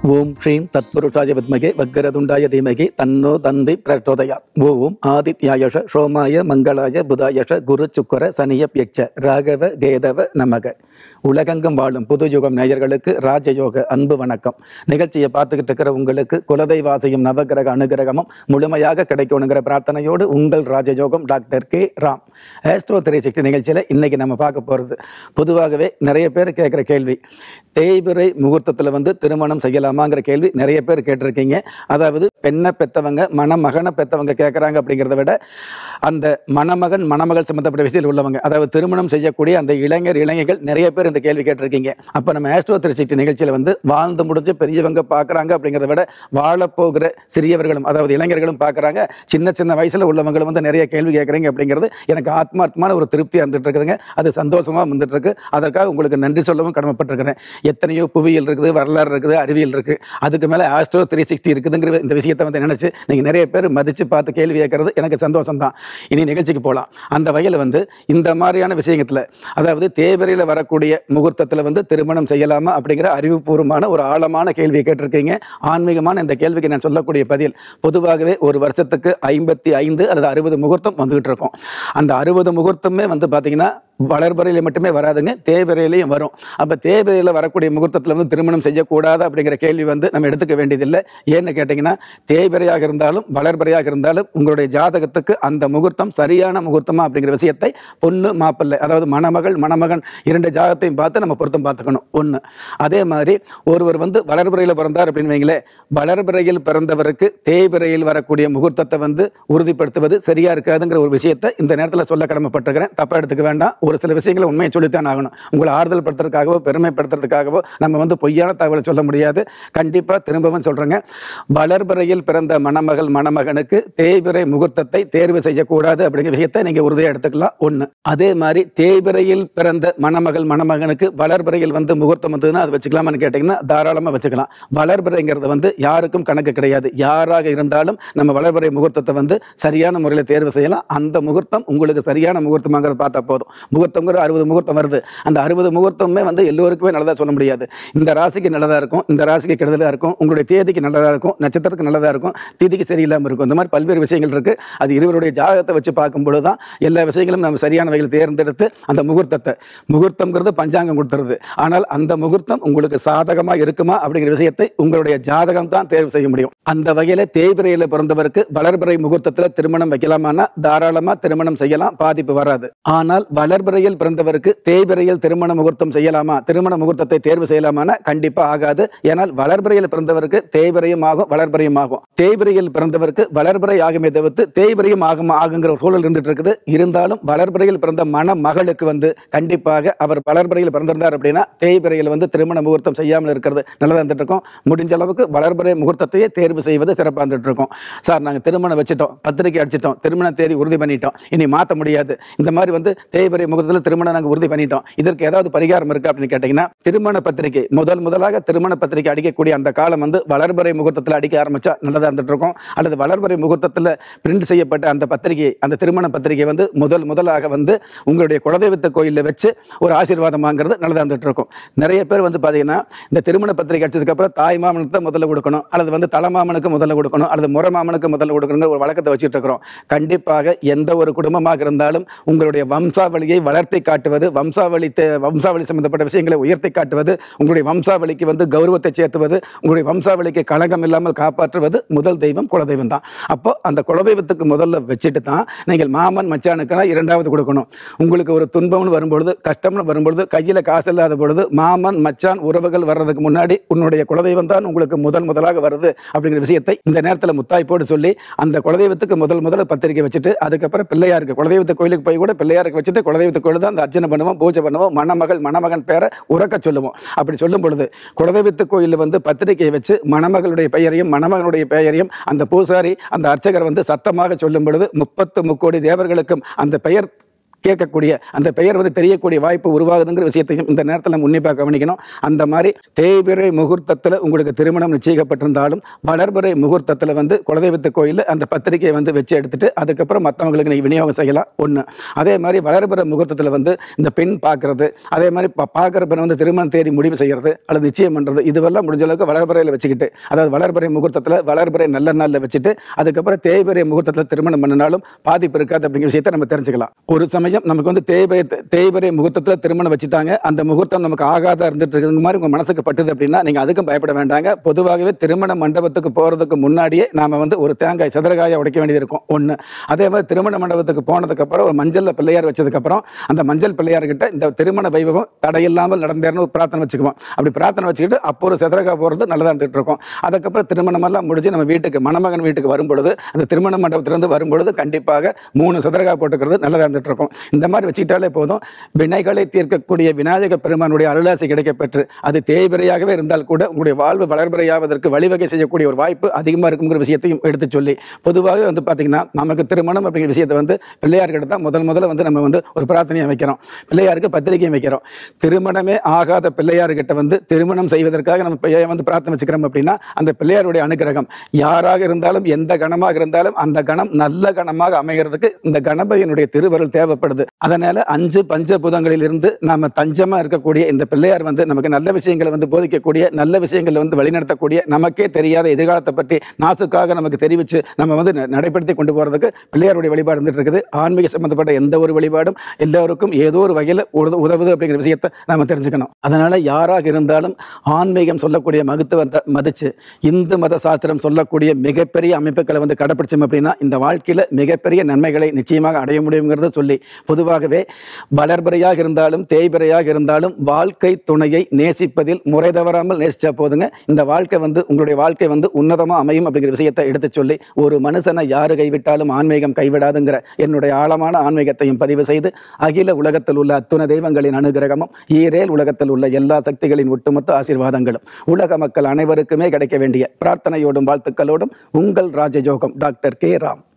ஓம் ஸ்ரீம் தத்புருஷாய வித்மகே வக்கரதுண்டாய தீமகி தன்னோ தந்தி பிரச்சோதயா ஓம் ஆதித்யாயஷ சோமாய மங்களாய புதாயஷ குரு சுக்கர சனியப்யட்ச ராகவ கேதவ நமக உலகெங்கும் வாழும் புது யுகம் நேயர்களுக்கு ராஜயோக அன்பு வணக்கம் நிகழ்ச்சியை பார்த்துக்கிட்டு இருக்கிற உங்களுக்கு குலதெய்வாசியும் நவகிரக அனுகிரகமும் முழுமையாக கிடைக்கணுங்கிற பிரார்த்தனையோடு உங்கள் ராஜயோகம் doctor K Ram astro three sixty நிகழ்ச்சியில் இன்னைக்கு நம்ம பார்க்க போகிறது பொதுவாகவே நிறைய பேர் கேட்குற கேள்வி தேய்பிறை முகூர்த்தத்தில் வந்து திருமணம் செய்யலாமாங்கிற கேள்வி நிறைய பேர் கேட்டிருக்கீங்க அதாவது பெண்ணை பெற்றவங்க மணமகனை பெற்றவங்க கேட்குறாங்க அப்படிங்கிறத விட அந்த மணமகன் மணமகள் சம்மந்தப்பட்ட விஷயத்தில் உள்ளவங்க அதாவது திருமணம் செய்யக்கூடிய அந்த இளைஞர் இளைஞர்கள் நிறைய பேர் இந்த கேள்வி கேட்டிருக்கீங்க அப்போ நம்ம ஆஸ்ட்ரோ திருச்சிட்டு நிகழ்ச்சியில் வந்து வாழ்ந்து முடிஞ்ச பெரியவங்க பார்க்குறாங்க அப்படிங்கிறத விட வாழப்போகிற சிறியவர்களும் அதாவது இளைஞர்களும் பார்க்குறாங்க சின்ன சின்ன வயசில் உள்ளவங்களும் வந்து நிறைய கேள்வி கேட்குறீங்க அப்படிங்கிறது எனக்கு ஆத்மார்த்தமான ஒரு திருப்தியாக இருந்துட்டு இருக்குதுங்க அது சந்தோஷமாக வந்துட்டு இருக்கு அதற்காக உங்களுக்கு நன்றி சொல்லவும் கடமைப்பட்டிருக்கிறேன் எத்தனையோ புவியியல் இருக்குது வரலாறு இருக்குது அறிவியல் இருக்குது அதுக்கு மேலே ஆஸ்ட்ரோ த்ரீ சிக்ஸ்டி இருக்குதுங்கிற இந்த விஷயத்தை வந்து நினச்சி நீங்கள் நிறைய பேர் மதித்து பார்த்து கேள்வி கேட்கறது எனக்கு சந்தோஷம் தான் இனி நிகழ்ச்சிக்கு போகலாம் அந்த வகையில் வந்து இந்த மாதிரியான விஷயத்தில் அதாவது தேவரையில் வரக்கூடிய முகூர்த்தத்தில் வந்து திருமணம் செய்யலாமா அப்படிங்கிற அறிவுபூர்வமான ஒரு ஆழமான கேள்வியை கேட்டிருக்கீங்க ஆன்மீகமான இந்த கேள்விக்கு நான் சொல்லக்கூடிய பதில் பொதுவாகவே ஒரு வருஷத்துக்கு ஐம்பத்தி ஐந்து அல்லது அறுபது முகூர்த்தம் வந்துகிட்டு இருக்கும் அந்த அறுபது முகூர்த்தமே வந்து பார்த்தீங்கன்னா வளர்பறையில் மட்டுமே வராதுங்க தேவரையிலையும் வரும் அப்போ தேவரையில் வரக்கூடிய முகூர்த்தத்தில் வந்து திருமணம் செய்யக்கூடாது அப்படிங்கிற கேள்வி வந்து நம்ம எடுத்துக்க வேண்டியதில்லை ஏன்னு கேட்டிங்கன்னா தேவரையாக இருந்தாலும் வளர்பறையாக இருந்தாலும் உங்களுடைய ஜாதகத்துக்கு அந்த முகூர்த்தம் சரியான முகூர்த்தமா அப்படிங்கிற விஷயத்தை பொண்ணு மாப்பிள்ளை அதாவது மணமகள் மணமகன் இரண்டு ஜாதகத்தையும் பார்த்து நம்ம பொருத்தம் பார்த்துக்கணும் ஒன்று அதே மாதிரி ஒருவர் வந்து வளர்பிறையில் பிறந்தார் அப்படின்னு வைங்களேன் வளர்பிறையில் பிறந்தவருக்கு தேய்பிறையில் வரக்கூடிய முகூர்த்தத்தை வந்து உறுதிப்படுத்துவது சரியா இருக்காதுங்கிற ஒரு விஷயத்தை இந்த நேரத்தில் சொல்ல கடமைப்பட்டிருக்கிறேன் தப்பா எடுத்துக்க வேண்டாம் ஒரு சில விஷயங்களை உண்மையை சொல்லித்தான் ஆகணும் உங்களை ஆறுதல் படுத்துறதுக்காகவோ பெருமைப்படுத்துறதுக்காகவோ நம்ம வந்து பொய்யான தகவலை சொல்ல முடியாது கண்டிப்பாக திரும்பவும் சொல்கிறேங்க வளர்பிறையில் பிறந்த மணமகள் மணமகனுக்கு தேய்பிறை முகூர்த்தத்தை தேர்வு செய்யக்கூடாது அப்படிங்கிற விஷயத்தை நீங்கள் உறுதியாக எடுத்துக்கலாம் ஒன்று அதே மாதிரி தேய்பிறையில் பிறந்த மணமகள் மணமகனுக்கு வளர்பிறையில் வந்து முகூர்த்தம் வந்ததுன்னா அது வச்சுக்கலாமான்னு கேட்டிங்கன்னா தாராளமாக வச்சுக்கலாம் வளர்பிறைங்கிறது வந்து யாருக்கும் கணக்கு கிடையாது யாராக இருந்தாலும் நம்ம வளர்பிறை முகூர்த்தத்தை வந்து சரியான முறையில் தேர்வு செய்யலாம் அந்த முகூர்த்தம் உங்களுக்கு சரியான முகூர்த்தமாங்கிறத பார்த்தா போதும் முகூர்த்தங்கிற அறுபது முகூர்த்தம் வருது அந்த அறுபது முகூர்த்தமே வந்து எல்லோருக்குமே நல்லதாக சொல்ல முடியாது இந்த ராசிக்கு நல்லதாக இருக்கும் இந்த ராசிக்கு கெடுதலாக இருக்கும் உங்களுடைய தேதிக்கு நல்லதாக இருக்கும் நட்சத்திரத்துக்கு நல்லதாக இருக்கும் திதிக்கு சரியில்லாமல் இருக்கும் இந்த மாதிரி பல்வேறு விஷயங்கள் இருக்குது அது இருவருடைய ஜாதகத்தை வச்சு பார்க்கும்பொழுது தான் எல்லா விஷயங்களும் நம்ம சரியான வகையில் தேர்ந்தெடுத்து அந்த முகூர்த்தத்தை முகூர்த்தம்ங்கிறது பஞ்சாங்கம் கொடுத்துருது ஆனால் அந்த முகூர்த்தம் உங்களுக்கு சாதகமாக இருக்குமா அப்படிங்கிற விஷயத்தை உங்களுடைய ஜாதகம் தான் தேர்வு செய்ய முடியும் அந்த வகையில் தேய்பிரையில் பிறந்தவருக்கு வளர்பிறை முகூர்த்தத்தில் திருமணம் வைக்கலாமான்னா தாராளமாக திருமணம் செய்யலாம் பாதிப்பு வராது ஆனால் வளர்பிறையில் பிறந்தவருக்கு தேய்பிறையில் திருமண முகூர்த்தம் செய்யலாமா திருமண முகூர்த்தத்தை தேர்வு செய்யலாமான்னா கண்டிப்பா ஆகாது ஏனால் வளர்பிறையில் பிறந்தவருக்கு தேய்பிறையும் ஆகும் வளர்பிறையும் ஆகும் தேய்பிறையில் பிறந்தவருக்கு வளர்பிறை ஆகுமே தவிர்த்து தேய்பிறையும் ஆகும் ஆகுங்கிற ஒரு சூழல் இருந்துட்டு இருக்குது இருந்தாலும் வளர்பிறையில் பிறந்த மண மகளுக்கு வந்து கண்டிப்பாக அவர் வளர்பிறையில் பிறந்திருந்தார் அப்படின்னா தேய்பிறையில் வந்து திருமண முகூர்த்தம் செய்யாமல் இருக்கிறது நல்லதா இருந்துட்டு இருக்கும் முடிஞ்ச அளவுக்கு வளர்பிறை முகூர்த்தத்தையே தேர்வு செய்வது சிறப்பாக இருந்துட்டு இருக்கும் சார் நாங்கள் திருமணம் வச்சுட்டோம் பத்திரிக்கை அடிச்சிட்டோம் திருமண தேதி உறுதி பண்ணிட்டோம் இனி மாற்ற முடியாது இந்த மாதிரி வந்து தேய்பிறை முகூர்த்தத்தில் திருமணம் நாங்கள் உறுதி பண்ணிட்டோம் இதற்கு ஏதாவது பரிகாரம் இருக்கு அப்படின்னு கேட்டிங்கன்னா திருமண பத்திரிகை முதல் முதலாக திருமண பத்திரிகை அடிக்கக்கூடிய அந்த காலம் வந்து வளர்பிறை முகூர்த்தத்தில் அடிக்க ஆரம்பிச்சா நல்லதாக இருந்துட்டு இருக்கும் அல்லது வளர்பிறை முகூர்த்தத்தில் பிரிண்ட் செய்யப்பட்ட அந்த பத்திரிகை அந்த திருமண பத்திரிகை வந்து முதல் முதலாக வந்து உங்களுடைய குலதெய்வத்த கோயிலில் வச்சு ஒரு ஆசீர்வாதம் வாங்குறது நல்லதாக இருந்துட்டு இருக்கும் நிறைய பேர் வந்து பார்த்தீங்கன்னா இந்த திருமண பத்திரிகை அடிச்சதுக்கப்புறம் தாய் மாமனுக்கு தான் முதல்ல கொடுக்கணும் அல்லது வந்து தலைமாமனுக்கு முதல்ல கொடுக்கணும் அல்லது முறை மாமனுக்கு முதல்ல கொடுக்கணுங்கிற ஒரு வழக்கத்தை வச்சுட்டு இருக்கிறோம் கண்டிப்பாக எந்த ஒரு குடும்பமாக இருந்தாலும் உங்களுடைய வம்சாவளியை வளர்த்தி காட்டுவது வம்சாவளி தே- வம்சாவளி சம்பந்தப்பட்ட விஷயங்களை உயர்த்தி காட்டுவது உங்களுடைய வம்சாவளிக்கு வந்து கௌரவத்தை சேர்த்துவது உங்களுடைய வம்சாவளிக்கு களங்கம் இல்லாமல் காப்பாற்றுவது முதல் தெய்வம் குலதெய்வம் தான் அப்போ அந்த குலதெய்வத்துக்கு முதல்ல வச்சுட்டு தான் நீங்கள் மாமன் மச்சானுக்கெல்லாம் இரண்டாவது கொடுக்கணும் உங்களுக்கு ஒரு துன்பம்னு வரும்பொழுது கஷ்டம்னு வரும்பொழுது கையில் காசு இல்லாத பொழுது மாமன் மச்சான் உறவுகள் வர்றதுக்கு முன்னாடி உன்னுடைய குலதெய்வம் தான் உங்களுக்கு முதல் முதலாக வருது அப்படிங்கிற விஷயத்தை இந்த நேரத்தில் முத்தாய்ப்போடு சொல்லி அந்த குலதெய்வத்துக்கு முதல் முதல்ல பத்திரிக்கை வச்சுட்டு அதுக்கப்புறம் பிள்ளையாருக்கு குலதெய்வத்து கோயிலுக்கு போய் கூட பிள்ளையாருக்கு வச்சுட்டு குலதெய்வத்து கோயில் தான் அந்த அர்ச்சனை பண்ணுவோம் பூஜை பண்ணுவோம் மணமகள் மணமகன் பேரை உறக்க சொல்லுவோம் அப்படி சொல்லும் பொழுது குலதெய்வத்து கோயிலில் வந்து பத்திரிக்கையை வச்சு மணமகளுடைய பெயரையும் மணமகனுடைய பெயரையும் அந்த பூசாரி அந்த அர்ச்சகர் வந்து சத்தமாக சொல்லும் பொழுது முப்பத்து முக்கோடி தேவர்களுக்கும் அந்த பெயர் கேட்கக்கூடிய அந்த பெயர் வந்து தெரியக்கூடிய வாய்ப்பு உருவாகுதுங்கிற விஷயத்தையும் இந்த நேரத்தில் நம்ம உன்னிப்பாக கவனிக்கணும் அந்த மாதிரி தேய்பிறை முகூர்த்தத்தில் உங்களுக்கு திருமணம் நிச்சயிக்கப்பட்டிருந்தாலும் வளர்பிறை முகூர்த்தத்தில் வந்து குலதெய்வத்து கோயிலில் அந்த பத்திரிக்கையை வந்து வச்சு எடுத்துட்டு அதுக்கப்புறம் மற்றவங்களுக்கு நீங்கள் விநியோகம் செய்யலாம் ஒன்று அதே மாதிரி வளர்பிறை முகூர்த்தத்தில் வந்து இந்த பெண் பார்க்கறது அதே மாதிரி பா- பார்க்குற பெண் வந்து திருமணம் தேதி முடிவு செய்கிறது அல்லது நிச்சயம் பண்ணுறது இதுவெல்லாம் முடிஞ்ச அளவுக்கு வளர்பிறையில் வச்சுக்கிட்டு அதாவது வளர்பிறை முகூர்த்தத்தில் வளர்பிறை நல்ல நாளில் வச்சுட்டு அதுக்கப்புறம் தேய்பிறை முகூர்த்தத்தில் திருமணம் பண்ணினாலும் பாதிப்பு இருக்காது அப்படிங்கிற விஷயத்தை நம்ம தெரிஞ்சுக்கலாம் ஒரு சமயம் நமக்கு வந்து தேய்பிறை தேய்பிறை முகூர்த்தத்தில் திருமணம் வச்சுட்டாங்க அந்த முகூர்த்தம் நமக்கு ஆகாத இருந்துட்டு இருக்கிற மாதிரி உங்கள் மனசுக்கு பட்டுது அப்படின்னா நீங்கள் அதுக்கும் பயப்பட வேண்டாங்க பொதுவாகவே திருமண மண்டபத்துக்கு போகிறதுக்கு முன்னாடியே நாம வந்து ஒரு தேங்காய் சதுரகாயை உடைக்க வேண்டியது இருக்கும் ஒன்று அதே மாதிரி திருமண மண்டபத்துக்கு போனதுக்கப்புறம் ஒரு மஞ்சள்ல பிள்ளையார் வச்சதுக்கப்புறம் அந்த மஞ்சள் பிள்ளையார்கிட்ட இந்த திருமண வைபவம் தடையில்லாமல் நடந்தேர்னு ஒரு பிரார்த்தனை வச்சுக்குவோம் அப்படி பிரார்த்தனை வச்சுக்கிட்டு அப்போ ஒரு சதுரகாய் போகிறது நல்லதாக இருந்துட்டு இருக்கும் அதுக்கப்புறம் திருமணமெல்லாம் முடிஞ்சு நம்ம வீட்டுக்கு மணமகன் வீட்டுக்கு வரும்பொழுது அந்த திருமண மண்டபத்திலிருந்து வரும்பொழுது கண்டிப்பாக மூணு சதுரகாய் போட்டுக்கிறது நல்லதாக இருந்துட்டு இருக்கும் இந்த மாதிரி வச்சுக்கிட்டாலே போதும் வினைகளை தீர்க்கக்கூடிய விநாயக பெருமானுடைய அருளாசி கிடைக்கப்பெற்று அது தேய்பிறையாகவே இருந்தால் கூட உங்களுடைய வாழ்வு வளர்பிறையாவதற்கு வழிவகை செய்யக்கூடிய ஒரு வாய்ப்பு அதிகமாக இருக்குங்கிற விஷயத்தையும் எடுத்து சொல்லி பொதுவாகவே வந்து பார்த்தீங்கன்னா நமக்கு திருமணம் அப்படிங்கிற விஷயத்தை வந்து பிள்ளையார்கிட்ட தான் முதல் முதல்ல வந்து நம்ம வந்து ஒரு பிரார்த்தனையை வைக்கிறோம் பிள்ளையாருக்கு பத்திரிகையும் வைக்கிறோம் திருமணமே ஆகாத பிள்ளையார்கிட்ட வந்து திருமணம் செய்வதற்காக நம்ம பிள்ளையை வந்து பிரார்த்தனை வச்சுக்கிறோம் அப்படின்னா அந்த பிள்ளையாருடைய அனுகிரகம் யாராக இருந்தாலும் எந்த கணமாக இருந்தாலும் அந்த கணம் நல்ல கணமாக அமைகிறதுக்கு இந்த கணபதியினுடைய திருவருள் தேவைப்படுது அதனால அஞ்சு பஞ்சபூதங்களில் இருந்து நாம தஞ்சமா இருக்கக்கூடிய இந்த பிள்ளையார் வந்து நமக்கு நல்ல விஷயங்களை வந்து போதிக்கக்கூடிய நல்ல விஷயங்களை வந்து வழிநடத்தக்கூடிய நமக்கே தெரியாத எதிர்காலத்தை பற்றி நாசுக்காக நமக்கு தெரிவித்து நம்ம வந்து ந- நடைபடுத்தி கொண்டு போறதுக்கு பிள்ளையாருடைய வழிபாடு இருந்துட்டு இருக்குது ஆன்மீக சம்பந்தப்பட்ட எந்த ஒரு வழிபாடும் எல்லோருக்கும் ஏதோ ஒரு வகையில் உதவுது அப்படிங்கிற விஷயத்தை நாம தெரிஞ்சுக்கணும் அதனால யாராக இருந்தாலும் ஆன்மீகம் சொல்லக்கூடிய மகத்துவத்தை மதிச்சு இந்து மத சாஸ்திரம் சொல்லக்கூடிய மிகப்பெரிய அமைப்புகளை வந்து கடைப்பிடிச்சோம் அப்படின்னா இந்த வாழ்க்கையில மிகப்பெரிய நன்மைகளை நிச்சயமாக அடைய முடியுங்கிறத சொல்லி பொதுவாகவே வளர்பிறையாக இருந்தாலும் தேய்பிறையாக இருந்தாலும் வாழ்க்கை துணையை நேசிப்பதில் முறை தவறாமல் நேசிச்சா போதுங்க இந்த வாழ்க்கை வந்து உங்களுடைய வாழ்க்கை வந்து உன்னதமாக அமையும் அப்படிங்கிற விஷயத்தை எடுத்து சொல்லி ஒரு மனுஷனை யாரு கைவிட்டாலும் ஆன்மீகம் கைவிடாதுங்கிற என்னுடைய ஆழமான ஆன்மீகத்தையும் பதிவு செய்து அகில உலகத்தில் உள்ள அத்துண தெய்வங்களின் அனுகிரகமும் ஈரேல் உலகத்தில் உள்ள எல்லா சக்திகளின் ஒட்டுமொத்த ஆசீர்வாதங்களும் உலக மக்கள் அனைவருக்குமே கிடைக்க வேண்டிய பிரார்த்தனையோடும் வாழ்த்துக்களோடும் உங்கள் ராஜயோகம் டாக்டர் கே ராம்